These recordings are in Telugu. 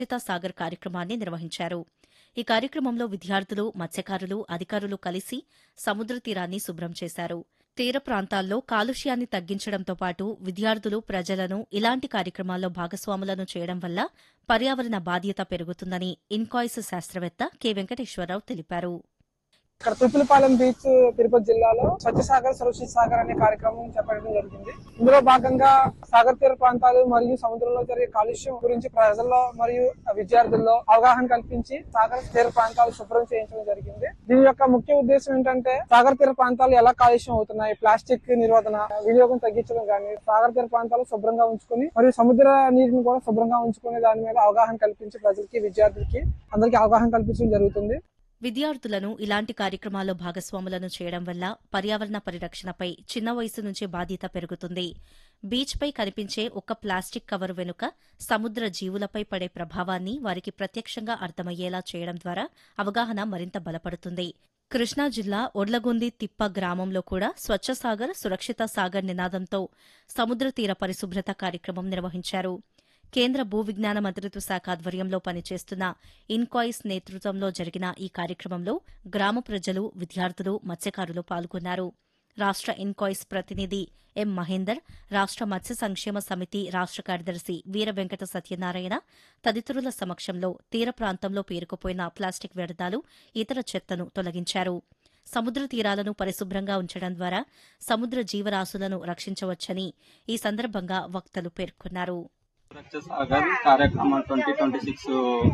సురక్షిత సాగర్ కార్యక్రమాన్ని నిర్వహించారు ఈ కార్యక్రమంలో విద్యార్థులు మత్స్యకారులు అధికారులు కలిసి సముద్ర తీరాన్ని శుభ్రం చేశారు తీర ప్రాంతాల్లో కాలుష్యాన్ని తగ్గించడంతో పాటు విద్యార్థులు ప్రజలను ఇలాంటి కార్యక్రమాల్లో భాగస్వాములను చేయడం వల్ల పర్యావరణ బాధ్యత పెరుగుతుందని ఇన్కాయిస్ శాస్త్రవేత్త కె వెంకటేశ్వరరావు తెలిపారు ఇక్కడ తుప్పులపాలెం బీచ్ తిరుపతి జిల్లాలో స్వచ్ఛ సాగర్ సురక్షిత సాగర్ అనే కార్యక్రమం చేపట్టడం జరిగింది ఇందులో భాగంగా సాగర్ తీర ప్రాంతాలు మరియు సముద్రంలో జరిగే కాలుష్యం గురించి ప్రజల్లో మరియు విద్యార్థుల్లో అవగాహన కల్పించి సాగర్ తీర ప్రాంతాలు శుభ్రం చేయించడం జరిగింది దీని యొక్క ముఖ్య ఉద్దేశం ఏంటంటే సాగర్ తీర ప్రాంతాలు ఎలా కాలుష్యం అవుతున్నాయి ప్లాస్టిక్ నిరోధన వినియోగం తగ్గించడం కానీ సాగర్ తీర ప్రాంతాలు శుభ్రంగా ఉంచుకుని మరియు సముద్ర నీటిని కూడా శుభ్రంగా ఉంచుకునే దాని మీద అవగాహన కల్పించి ప్రజలకి విద్యార్థులకి అందరికీ అవగాహన కల్పించడం జరుగుతుంది విద్యార్థులను ఇలాంటి కార్యక్రమాల్లో భాగస్వాములను చేయడం వల్ల పర్యావరణ పరిరక్షణపై చిన్న వయసు నుంచే బాధ్యత పెరుగుతుంది బీచ్పై కనిపించే ఒక ప్లాస్టిక్ కవర్ వెనుక సముద్ర జీవులపై పడే ప్రభావాన్ని వారికి ప్రత్యక్షంగా అర్థమయ్యేలా చేయడం ద్వారా అవగాహన మరింత బలపడుతుంది కృష్ణా జిల్లా ఒడ్లగొంది తిప్ప గ్రామంలో కూడా స్వచ్ఛ సాగర్ సురక్షిత సాగర్ నినాదంతో సముద్ర తీర పరిశుభ్రత కార్యక్రమం నిర్వహించారు కేంద్ర భూ విజ్ఞాన మంత్రిత్వ శాఖ ఆధ్వర్యంలో పనిచేస్తున్న ఇన్కాయిస్ నేతృత్వంలో జరిగిన ఈ కార్యక్రమంలో గ్రామ ప్రజలు విద్యార్థులు మత్స్యకారులు పాల్గొన్నారు రాష్ట ఇన్కాయిస్ ప్రతినిధి ఎం మహేందర్ రాష్ట మత్స్య సంక్షేమ సమితి రాష్ట కార్యదర్శి వీర వెంకట సత్యనారాయణ తదితరుల సమక్షంలో తీర ప్రాంతంలో పేరుకుపోయిన ప్లాస్టిక్ వ్యర్థాలు ఇతర చెత్తను తొలగించారు సముద్ర తీరాలను పరిశుభ్రంగా ఉంచడం ద్వారా సముద్ర జీవరాశులను రక్షించవచ్చని ఈ సందర్భంగా వక్తలు పేర్కొన్నారు సురక్ష సాగర్ కార్యక్రమం ట్వంటీ ట్వంటీ సిక్స్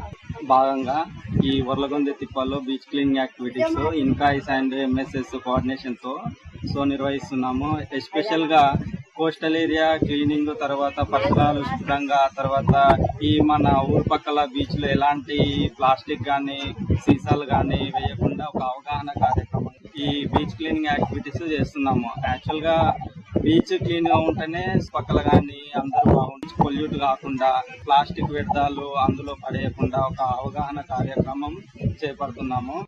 భాగంగా ఈ వర్లగొంది తిప్పల్లో beach cleaning activities INCOIS and MSS coordination తో సో నిర్వహిస్తున్నాము ఎస్పెషల్ గా కోస్టల్ ఏరియా క్లీనింగ్ తర్వాత పరిసరాలు శుభ్రంగా తర్వాత ఈ మన ఊరు పక్కల బీచ్ లో ఎలాంటి ప్లాస్టిక్ గానీ సీసాలు గానీ వేయకుండా ఒక అవగాహన కార్యక్రమం ఈ బీచ్ క్లీనింగ్ యాక్టివిటీస్ చేస్తున్నాము యాక్చువల్ గా బీచ్ క్లీన్ గా ఉంటేనే పక్కల గానీ అందరూ బాగుంటుంది పొల్యూట్ కాకుండా ప్లాస్టిక్ వ్యర్థాలు అందులో పడేయకుండా ఒక అవగాహన కార్యక్రమం చేపడుతున్నాము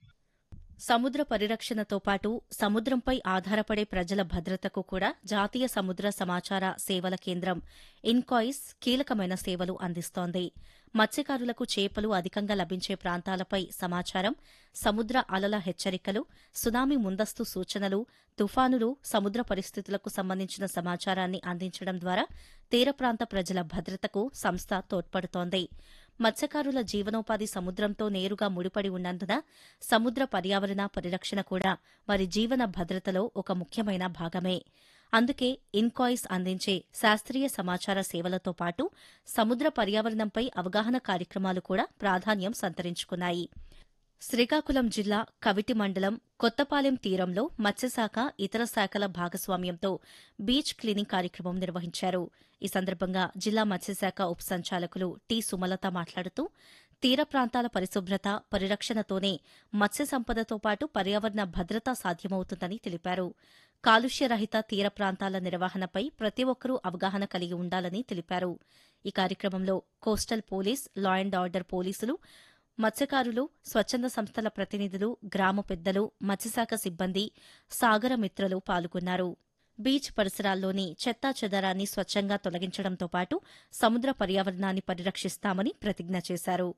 సముద్ర పరిరక్షణతో పాటు సముద్రంపై ఆధారపడే ప్రజల భద్రతకు కూడా జాతీయ సముద్ర సమాచార సేవల కేంద్రం ఇన్కాయిస్ కీలకమైన సేవలు అందిస్తోంది మత్స్యకారులకు చేపలు అధికంగా లభించే ప్రాంతాలపై సమాచారం సముద్ర అలల హెచ్చరికలు సునామీ ముందస్తు సూచనలు తుఫానులు సముద్ర పరిస్థితులకు సంబంధించిన సమాచారాన్ని అందించడం ద్వారా తీర ప్రాంత ప్రజల భద్రతకు సంస్థ తోడ్పడుతోంది మత్స్యకారుల జీవనోపాధి సముద్రంతో నేరుగా ముడిపడి ఉన్నందున సముద్ర పర్యావరణ పరిరక్షణ కూడా వారి జీవన భద్రతలో ఒక ముఖ్యమైన భాగమే అందుకే ఇన్కాయిస్ అందించే శాస్త్రీయ సమాచార సేవలతో పాటు సముద్ర పర్యావరణంపై అవగాహన కార్యక్రమాలు కూడా ప్రాధాన్యం సంతరించుకున్నాయి శ్రీకాకుళం జిల్లా కవిటి మండలం కొత్తపాలెం తీరంలో మత్స్యశాఖ ఇతర శాఖల భాగస్వామ్యంతో బీచ్ క్లీనింగ్ కార్యక్రమం నిర్వహించారు ఈ సందర్భంగా జిల్లా మత్స్యశాఖ ఉప సంచాలకులు టి సుమలత మాట్లాడుతూ తీర ప్రాంతాల పరిశుభ్రత పరిరక్షణతోనే మత్స్య సంపదతో పాటు పర్యావరణ భద్రత సాధ్యమవుతుందని తెలిపారు కాలుష్యరహిత తీర ప్రాంతాల నిర్వహణపై ప్రతి ఒక్కరూ అవగాహన కలిగి ఉండాలని తెలిపారు ఈ కార్యక్రమంలో coastal police law and order పోలీసులు మత్స్యకారులు స్వచ్ఛంద సంస్థల ప్రతినిధులు గ్రామ పెద్దలు మత్స్యశాఖ సిబ్బంది సాగర మిత్రులు పాల్గొన్నారు బీచ్ పరిసరాల్లోని చెత్తా చెదారాన్ని స్వచ్ఛంగా తొలగించడంతో పాటు సముద్ర పర్యావరణాన్ని పరిరక్షిస్తామని ప్రతిజ్ఞ చేశారు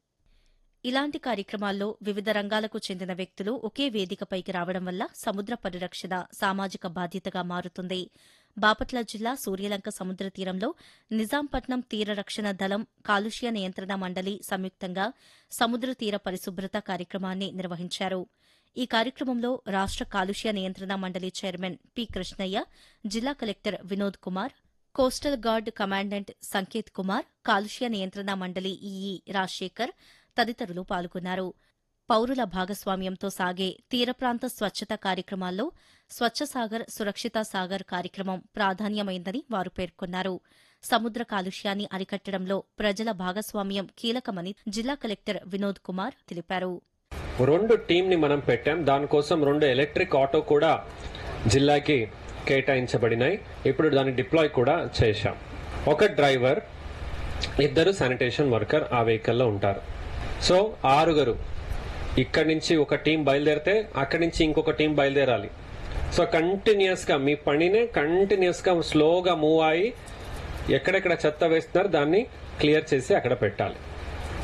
ఇలాంటి కార్యక్రమాల్లో వివిధ రంగాలకు చెందిన వ్యక్తులు ఒకే వేదికపైకి రావడం వల్ల సముద్ర పరిరక్షణ సామాజిక బాధ్యతగా మారుతుంది బాపట్ల జిల్లా సూర్యలంక సముద్ర తీరంలో నిజాంపట్నం తీర రక్షణ దళం కాలుష్య నియంత్రణ మండలి సంయుక్తంగా సముద్ర తీర పరిశుభ్రత కార్యక్రమాన్ని నిర్వహించారు ఈ కార్యక్రమంలో రాష్ట కాలుష్య నియంత్రణ మండలి చైర్మన్ పి కృష్ణయ్య జిల్లా collector Vinod Kumar coastal guard commandant Sanketh Kumar కాలుష్య నియంత్రణ మండలి ఈఈ రాజశేఖర్ తదితరులు పాల్గొన్నారు పౌరుల భాగస్వామ్యంతో సాగే తీర ప్రాంత స్వచ్ఛత కార్యక్రమాల్లో స్వచ్ఛ సాగర్ సురక్షిత సాగర్ కార్యక్రమం ప్రాధాన్యమైందని వారు పేర్కొన్నారు సముద్ర కాలుష్యాన్ని అరికట్టడంలో ప్రజల భాగస్వామ్యం కీలకమని జిల్లా కలెక్టర్ వినోద్ కుమార్ తెలిపారు రెండు టీం ని మనం పెట్టాం దానికోసం రెండు ఎలక్ట్రిక్ ఆటో కూడా జిల్లాకి కేటాయించబడినాయి ఇప్పుడు దాన్ని డిప్లాయ్ కూడా చేశాం ఒక డ్రైవర్ ఇద్దరు శానిటేషన్ వర్కర్ ఆ వెహికల్లో ఉంటారు సో ఆరుగురు ఇక్కడి నుంచి ఒక టీం బయలుదేరితే అక్కడి నుంచి ఇంకొక టీం బయలుదేరాలి సో కంటిన్యూస్ గా మీ పనినే కంటిన్యూస్ గా స్లోగా మూవ్ అయ్యి ఎక్కడెక్కడ చెత్త వేస్తున్నారు దాన్ని క్లియర్ చేసి అక్కడ పెట్టాలి